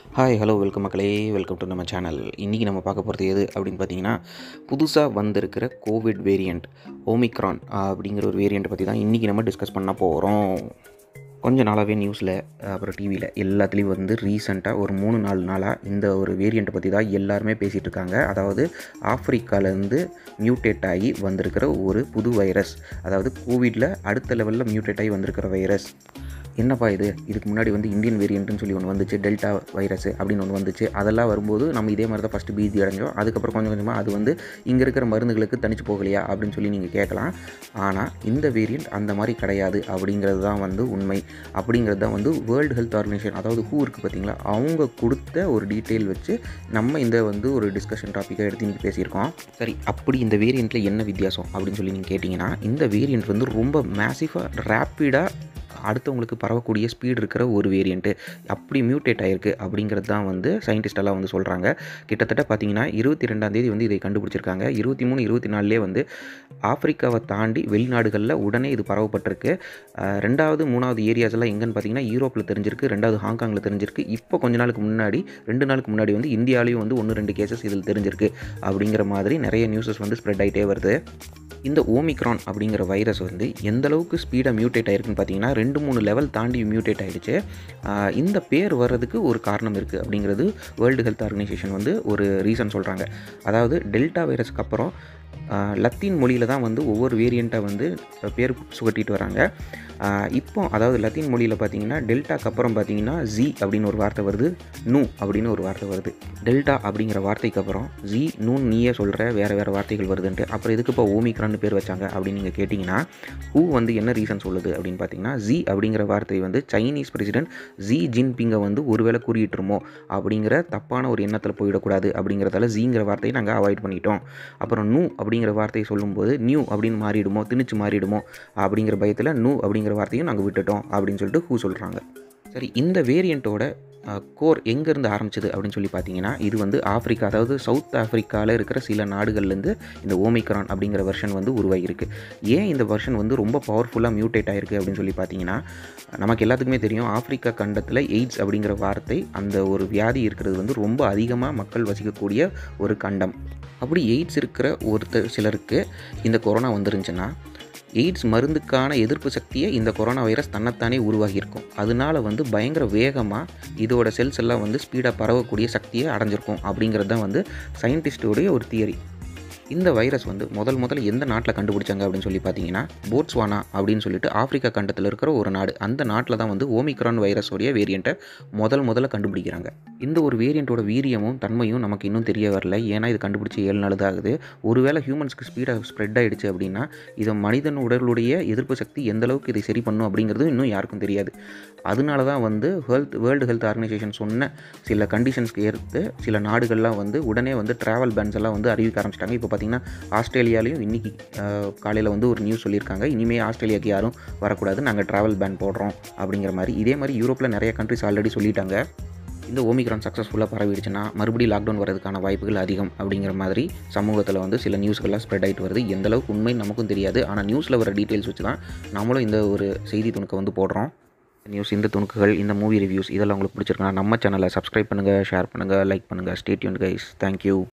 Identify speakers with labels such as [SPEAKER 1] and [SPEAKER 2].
[SPEAKER 1] hi hello welcome மக்களே welcome to நம்ம channel இன்றைக்கி நம்ம பார்க்க போகிறது எது அப்படின்னு பார்த்தீங்கன்னா புதுசாக வந்திருக்கிற கோவிட் வேரியண்ட் ஓமிக்ரான் அப்படிங்கிற ஒரு வேரியண்ட்டை பற்றி தான் இன்றைக்கி நம்ம டிஸ்கஸ் பண்ண போகிறோம் கொஞ்ச நாளாகவே நியூஸில் அப்புறம் டிவியில் எல்லாத்துலேயும் வந்து ரீசெண்டாக ஒரு மூணு நாலு நாளாக இந்த ஒரு வேரியண்ட்டை பற்றி தான் எல்லாருமே பேசிகிட்டு இருக்காங்க அதாவது ஆஃப்ரிக்காலேருந்து மியூட்டேட் ஆகி வந்திருக்கிற ஒரு புது வைரஸ் அதாவது கோவிடில் அடுத்த லெவலில் மியூட்டேட் ஆகி வந்திருக்கிற வைரஸ் என்னப்பா இது இதுக்கு முன்னாடி வந்து இந்தியன் வேரியண்ட்னு சொல்லி ஒன்று வந்துச்சு டெல்டா வைரஸ் அப்படின்னு ஒன்று வந்துச்சு அதெல்லாம் வரும்போது நம்ம இதே மாதிரி தான் ஃபஸ்ட்டு பீதி அடைஞ்சோம் அதுக்கப்புறம் கொஞ்சம் கொஞ்சமாக அது வந்து இங்கே இருக்கிற மருந்துகளுக்கு தனிச்சு போகலையா அப்படின்னு சொல்லி நீங்கள் கேட்கலாம் ஆனால் இந்த வேரியண்ட் அந்த மாதிரி கிடையாது அப்படிங்கிறது தான் வந்து உண்மை அப்படிங்கிறது தான் வந்து வேர்ல்டு ஹெல்த் ஆர்கனைசேஷன் அதாவது ஹூ இருக்குது பார்த்தீங்களா அவங்க கொடுத்த ஒரு டீட்டெயில் வச்சு நம்ம இந்த வந்து ஒரு டிஸ்கஷன் டாப்பிக்காக எடுத்து இன்றைக்கி பேசியிருக்கோம் சரி அப்படி இந்த வேரியண்ட்டில் என்ன வித்தியாசம் அப்படின்னு சொல்லி நீங்கள் கேட்டிங்கன்னா இந்த வேரியண்ட் வந்து ரொம்ப மேசிஃபாக ரேப்பிடாக அடுத்தவங்களுக்கு பரவக்கூடிய ஸ்பீடு இருக்கிற ஒரு வேரியண்ட்டு அப்படி மியூட்டேட் ஆகிருக்கு அப்படிங்கிறது தான் வந்து சயின்டிஸ்ட் எல்லாம் வந்து சொல்கிறாங்க கிட்டத்தட்ட பார்த்தீங்கன்னா இருபத்தி ரெண்டாம் தேதி வந்து இதை கண்டுபிடிச்சிருக்காங்க இருபத்தி மூணு இருபத்தி நாலுலேயே வந்து ஆப்பிரிக்காவை தாண்டி வெளிநாடுகளில் உடனே இது பரவப்பட்டிருக்கு அஹ் ரெண்டாவது மூணாவது ஏரியாஸ் எல்லாம் எங்கன்னு பார்த்தீங்கன்னா யூரோப்பில் தெரிஞ்சிருக்கு ரெண்டாவது ஹாங்காங்கில் தெரிஞ்சிருக்கு இப்போ கொஞ்ச நாளுக்கு முன்னாடி ரெண்டு நாளுக்கு முன்னாடி வந்து இந்தியாவிலையும் வந்து ஒன்று ரெண்டு கேசஸ் இதில் தெரிஞ்சிருக்கு அப்படிங்கிற மாதிரி நிறைய நியூஸஸ் வந்து ஸ்ப்ரெட் ஆகிட்டே வருது இந்த ஓமிக்ரான் அப்படிங்கிற வைரஸ் வந்து எந்த அளவுக்கு ஸ்பீடாக மியூட்டேட் ஆயிருக்குன்னு பார்த்தீங்கன்னா ரெண்டு மூணு லெவல் தாண்டி மியூட்டேட் ஆயிடுச்சு ஆஹ் இந்த பேர் வர்றதுக்கு ஒரு காரணம் இருக்குது அப்படிங்கிறது வேர்ல்டு ஹெல்த் ஆர்கனைசேஷன் வந்து ஒரு ரீசன் சொல்கிறாங்க அதாவது டெல்டா வைரஸ்க்கு அப்புறம் ஆஹ் லத்தீன் மொழியில் தான் வந்து ஒவ்வொரு வேரியண்ட்டை வந்து பேர் சுகட்டிட்டு வராங்க ஆஹ் இப்போ அதாவது லத்தீன் மொழியில் பார்த்தீங்கன்னா டெல்டாக்கு அப்புறம் பார்த்தீங்கன்னா ஜி அப்படின்னு ஒரு வார்த்தை வருது நூ அப்படின்னு ஒரு வார்த்தை வருது டெல்டா அப்படிங்கிற வார்த்தைக்கு அப்புறம் ஜி நூன் நீயே சொல்கிற வேறு வேறு வார்த்தைகள் வருதுன்ட்டு அப்புறம் எதுக்கு இப்போ ஓமிக்ரான்னு பேர் வச்சாங்க அப்படின்னு நீங்கள் கேட்டிங்கன்னா ஹூ வந்து என்ன ரீசன் சொல்லுது அப்படின்னு பார்த்தீங்கன்னா ஜி அப்படிங்கிற வார்த்தை வந்து சைனீஸ் பிரசிடென்ட் ஜி ஜின்பிங்கை வந்து ஒருவேளை குறியிட்டுருமோ அப்படிங்கிற தப்பான ஒரு எண்ணத்தில் போயிடக்கூடாது அப்படிங்கிறதால ஜிங்கிற வார்த்தையை நாங்கள் அவாய்ட் பண்ணிட்டோம் அப்புறம் நூ அப்படிங்கிற வார்த்தையை சொல்லும்போது நியூ அப்படின்னு மாறிடுமோ திணிச்சு மாறிடுமோ அப்படிங்கிற பயத்தில் நூ அப்படிங்கிற வார்த்தையும் நாங்கள் விட்டுட்டோம் அப்படின்னு சொல்லிட்டு ஹூ சொல்கிறாங்க சரி இந்த வேரியண்ட்டோட கோர் எங்கேருந்து ஆரம்பிச்சது அப்படின்னு சொல்லி பார்த்தீங்கன்னா இது வந்து ஆஃப்ரிக்கா அதாவது சவுத் ஆஃப்ரிக்காவில் இருக்கிற சில நாடுகள்லேருந்து இந்த ஓமிக்ரான் அப்படிங்கிற வெர்ஷன் வந்து உருவாகியிருக்கு ஏன் இந்த வெர்ஷன் வந்து ரொம்ப பவர்ஃபுல்லாக மியூட்டேட் ஆயிருக்கு அப்படின்னு சொல்லி பார்த்தீங்கன்னா நமக்கு எல்லாத்துக்குமே தெரியும் ஆப்பிரிக்கா கண்டத்தில் எய்ட்ஸ் அப்படிங்கிற வார்த்தை அந்த ஒரு வியாதி இருக்கிறது வந்து ரொம்ப அதிகமாக மக்கள் வசிக்கக்கூடிய ஒரு கண்டம் அப்படி எய்ட்ஸ் இருக்கிற ஒருத்தர் சிலருக்கு இந்த கொரோனா வந்துருந்துச்சுன்னா எய்ட்ஸ் மருந்துக்கான எதிர்ப்பு சக்தியை இந்த கொரோனா வைரஸ் தன்னைத்தானே உருவாகியிருக்கும் அதனால வந்து பயங்கர வேகமாக இதோட செல்ஸ் எல்லாம் வந்து ஸ்பீடாக பரவக்கூடிய சக்தியை அடைஞ்சிருக்கும் அப்படிங்கிறது தான் வந்து சயின்டிஸ்டோடைய ஒரு தியரி இந்த வைரஸ் வந்து முதல் முதல்ல எந்த நாட்டில் கண்டுபிடிச்சாங்க அப்படின்னு சொல்லி பார்த்தீங்கன்னா போட்ஸ்வானா அப்படின்னு சொல்லிட்டு ஆப்பிரிக்கா கண்டத்தில் இருக்கிற ஒரு நாடு அந்த நாட்டில் தான் வந்து ஓமிக்ரான் வைரஸோடைய வேரியண்ட்டை முதல் முதல்ல கண்டுபிடிக்கிறாங்க இந்த ஒரு வேரியண்ட்டோட வீரியமும் தன்மையும் நமக்கு இன்னும் தெரிய வரல ஏன்னா இது கண்டுபிடிச்சி ஏழு நாள் தான் ஆகுது ஒருவேளை ஹியூமன்ஸ்க்கு ஸ்பீடாக ஸ்ப்ரெட் ஆகிடுச்சு அப்படின்னா இதை மனிதன் உடலுடைய எதிர்ப்பு சக்தி எந்த அளவுக்கு இதை சரி பண்ணும் அப்படிங்கிறது இன்னும் யாருக்கும் தெரியாது அதனால தான் வந்து ஹெல்த் வேர்ல்டு ஹெல்த் ஆர்கனைசேஷன் சொன்ன சில கண்டிஷன்ஸ்க்கு ஏற்று சில நாடுகள்லாம் வந்து உடனே வந்து ட்ராவல் பேன்ஸ் எல்லாம் வந்து அறிவிக்க ஆரம்பிச்சிட்டாங்க இப்போ பார்த்தீங்கன்னா ஆஸ்திரேலியாலையும் இன்றைக்கி காலையில் வந்து ஒரு நியூஸ் சொல்லியிருக்காங்க இனிமேல் ஆஸ்திரேலியாவுக்கு யாரும் வரக்கூடாது நாங்கள் ட்ராவல் பேன் போடுறோம் அப்படிங்கிற மாதிரி இதே மாதிரி யூரோப்பில் நிறைய கண்ட்ரிஸ் ஆல்ரெடி சொல்லிட்டாங்க இந்த ஓமிக்ரான் சக்ஸஸ்ஃபுல்லாக பரவிடுச்சுன்னா மறுபடியும் லாக்டவுன் வரதுக்கான வாய்ப்புகள் அதிகம் அப்படிங்கிற மாதிரி சமூகத்தில் வந்து சில நியூஸ்கள்லாம் ஸ்ப்ரெட் ஆகிட்டு வருது எந்த அளவுக்கு உண்மை நமக்கும் தெரியாது ஆனால் நியூஸில் வர டீட்டெயில்ஸ் வச்சு தான் நம்மளும் இந்த ஒரு செய்தி துணுக்கை வந்து போடுறோம் நியூஸ் இந்த துணுக்குகள் இந்த மூவி ரிவ்யூஸ் இதெல்லாம் உங்களுக்கு பிடிச்சிருக்குன்னா நம்ம சேனலை சப்ஸ்கிரைப் பண்ணுங்கள் ஷேர் பண்ணுங்கள் லைக் பண்ணுங்கள் ஸ்டேட்யூன் கைஸ் தேங்க்யூ